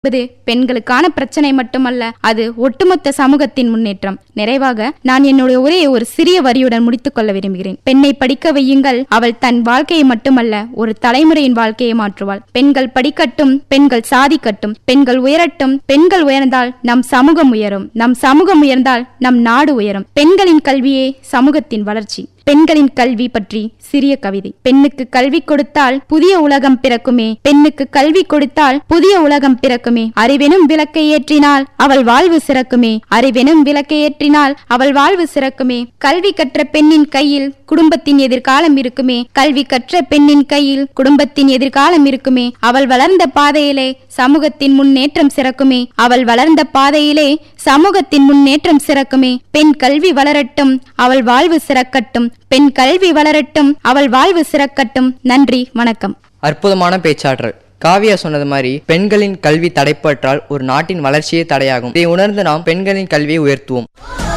என்பது பெண்களுக்கான பிரச்சனை மட்டுமல்ல அது ஒட்டுமொத்த சமூகத்தின் முன்னேற்றம் நிறைவாக நான் என்னுடைய உரையை ஒரு சிறிய வரியுடன் முடித்துக் கொள்ள விரும்புகிறேன் பெண்ணை படிக்க வையுங்கள் அவள் தன் வாழ்க்கையை மட்டுமல்ல ஒரு தலைமுறையின் வாழ்க்கையை மாற்றுவாள் பெண்கள் படிக்கட்டும் பெண்கள் சாதிக்கட்டும் பெண்கள் உயரட்டும் பெண்கள் உயர்ந்தால் நம் சமூகம் உயரும் நம் சமூகம் உயர்ந்தால் நம் நாடு உயரும் பெண்களின் கல்வியே சமூகத்தின் வளர்ச்சி பெண்களின் கல்வி பற்றி சிறிய கவிதை பெண்ணுக்கு கல்வி கொடுத்தால் புதிய உலகம் பிறக்குமே பெண்ணுக்கு கல்வி கொடுத்தால் புதிய உலகம் பிறக்குமே அறிவெனும் விளக்கை ஏற்றினால் அவள் வாழ்வு சிறக்குமே அறிவெனும் விளக்கை ஏற்றினால் அவள் வாழ்வு சிறக்குமே கல்வி கற்ற பெண்ணின் கையில் குடும்பத்தின் எதிர்காலம் இருக்குமே கல்வி கற்ற பெண்ணின் கையில் குடும்பத்தின் எதிர்காலம் இருக்குமே அவள் வளர்ந்த பாதையிலே சமூகத்தின் முன்னேற்றம் சிறக்குமே அவள் வளர்ந்த பாதையிலே சமூகத்தின் முன்னேற்றம் சிறக்குமே பெண் கல்வி வளரட்டும் அவள் வாழ்வு சிறக்கட்டும் பெண் கல்வி வளரட்டும் அவள் வாழ்வு சிறக்கட்டும் நன்றி வணக்கம் அற்புதமான பேச்சாற்றல் காவியா சொன்னது மாதிரி பெண்களின் கல்வி தடைப்பட்டால் ஒரு நாட்டின் வளர்ச்சியே தடையாகும் இதை உணர்ந்து நாம் பெண்களின் கல்வியை உயர்த்துவோம்